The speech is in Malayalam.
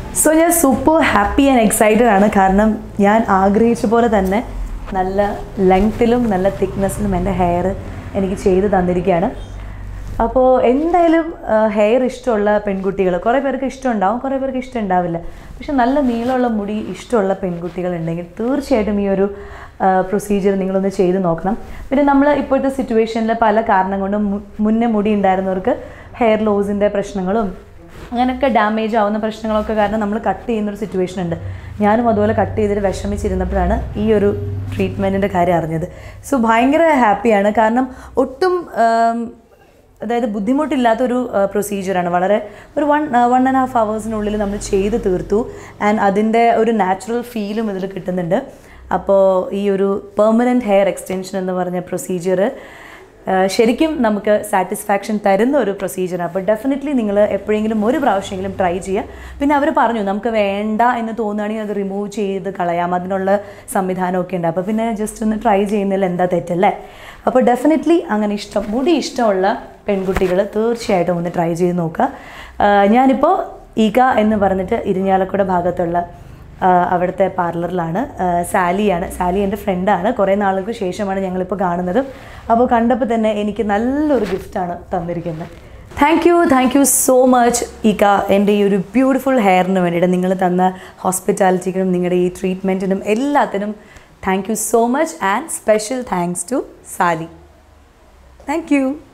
സോ ഞാൻ സൂപ്പർ ഹാപ്പി ആൻഡ് എക്സൈറ്റഡ് ആണ് കാരണം ഞാൻ ആഗ്രഹിച്ച പോലെ തന്നെ നല്ല ലെങ്ത്തിലും നല്ല തിക്നെസ്സിലും എൻ്റെ ഹെയർ എനിക്ക് ചെയ്ത് തന്നിരിക്കുകയാണ് അപ്പോൾ എന്തായാലും ഹെയർ ഇഷ്ടമുള്ള പെൺകുട്ടികൾ കുറേ പേർക്ക് ഇഷ്ടമുണ്ടാവും കുറേ പേർക്ക് ഇഷ്ടം ഉണ്ടാവില്ല പക്ഷെ നല്ല നീളമുള്ള മുടി ഇഷ്ടമുള്ള പെൺകുട്ടികളുണ്ടെങ്കിൽ തീർച്ചയായിട്ടും ഈ ഒരു പ്രൊസീജിയർ നിങ്ങളൊന്ന് ചെയ്ത് നോക്കണം പിന്നെ നമ്മൾ ഇപ്പോഴത്തെ സിറ്റുവേഷനിൽ പല കാരണം കൊണ്ടും മു- മുന്നേ മുടി ഉണ്ടായിരുന്നവർക്ക് ഹെയർ ലോസിൻ്റെ പ്രശ്നങ്ങളും അങ്ങനെയൊക്കെ ഡാമേജ് ആവുന്ന പ്രശ്നങ്ങളൊക്കെ കാരണം നമ്മൾ കട്ട് ചെയ്യുന്നൊരു സിറ്റുവേഷൻ ഉണ്ട് ഞാനും അതുപോലെ കട്ട് ചെയ്തിട്ട് വിഷമിച്ചിരുന്നപ്പോഴാണ് ഈ ഒരു ട്രീറ്റ്മെൻറ്റിൻ്റെ കാര്യം അറിഞ്ഞത് സോ ഭയങ്കര ഹാപ്പിയാണ് കാരണം ഒട്ടും ആം, അതായത് ബുദ്ധിമുട്ടില്ലാത്തൊരു പ്രൊസീജിയറാണ് വളരെ ഒരു വൺ വൺ ആൻഡ് ഹാഫ് അവേഴ്സിനുള്ളിൽ നമ്മൾ ചെയ്ത് തീർത്തു ആൻഡ് അതിൻ്റെ ഒരു നാച്ചുറൽ ഫീലും ഇതിൽ കിട്ടുന്നുണ്ട് അപ്പോൾ ഈ ഒരു പെർമനൻറ്റ് ഹെയർ എക്സ്റ്റൻഷൻ എന്ന് പറഞ്ഞ പ്രൊസീജിയർ ശരിക്കും നമുക്ക് സാറ്റിസ്ഫാക്ഷൻ തരുന്ന ഒരു പ്രൊസീജിയറാണ് അപ്പോൾ ഡെഫിനറ്റ്ലി നിങ്ങൾ എപ്പോഴെങ്കിലും ഒരു പ്രാവശ്യമെങ്കിലും ട്രൈ ചെയ്യുക പിന്നെ അവർ പറഞ്ഞു നമുക്ക് വേണ്ട എന്ന് തോന്നുകയാണെങ്കിൽ അത് റിമൂവ് ചെയ്ത് കളയാം അതിനുള്ള സംവിധാനമൊക്കെ ഉണ്ട് അപ്പോൾ പിന്നെ ജസ്റ്റ് ഒന്ന് ട്രൈ ചെയ്യുന്നതിൽ എന്താ തെറ്റല്ലേ അപ്പോൾ ഡെഫിനറ്റ്ലി അങ്ങനെ ഇഷ്ടം മുടി ഇഷ്ടമുള്ള പെൺകുട്ടികൾ തീർച്ചയായിട്ടും ഒന്ന് ട്രൈ ചെയ്ത് നോക്കുക ആഹ് ഞാനിപ്പോൾ ഈക എന്ന് പറഞ്ഞിട്ട് ഇരിഞ്ഞാലക്കുട ഭാഗത്തുള്ള ആഹ് അവിടുത്തെ പാർലറിലാണ് ആഹ് സാലിയാണ് സാലി എൻ്റെ ഫ്രണ്ടാണ് കുറേ നാളുകൾക്ക് ശേഷമാണ് ഞങ്ങളിപ്പോൾ കാണുന്നത് അപ്പോൾ കണ്ടപ്പോൾ തന്നെ എനിക്ക് നല്ലൊരു ഗിഫ്റ്റാണ് തന്നിരിക്കുന്നത് thank you thank you so much ഇക്ക എൻ്റെ ഈ ഒരു ബ്യൂട്ടിഫുൾ ഹെയറിന് വേണ്ടിയിട്ട് നിങ്ങൾ തന്ന ഹോസ്പിറ്റാലിറ്റിക്കും നിങ്ങളുടെ ഈ ട്രീറ്റ്മെൻറ്റിനും എല്ലാത്തിനും thank you so much and special thanks to Sally thank U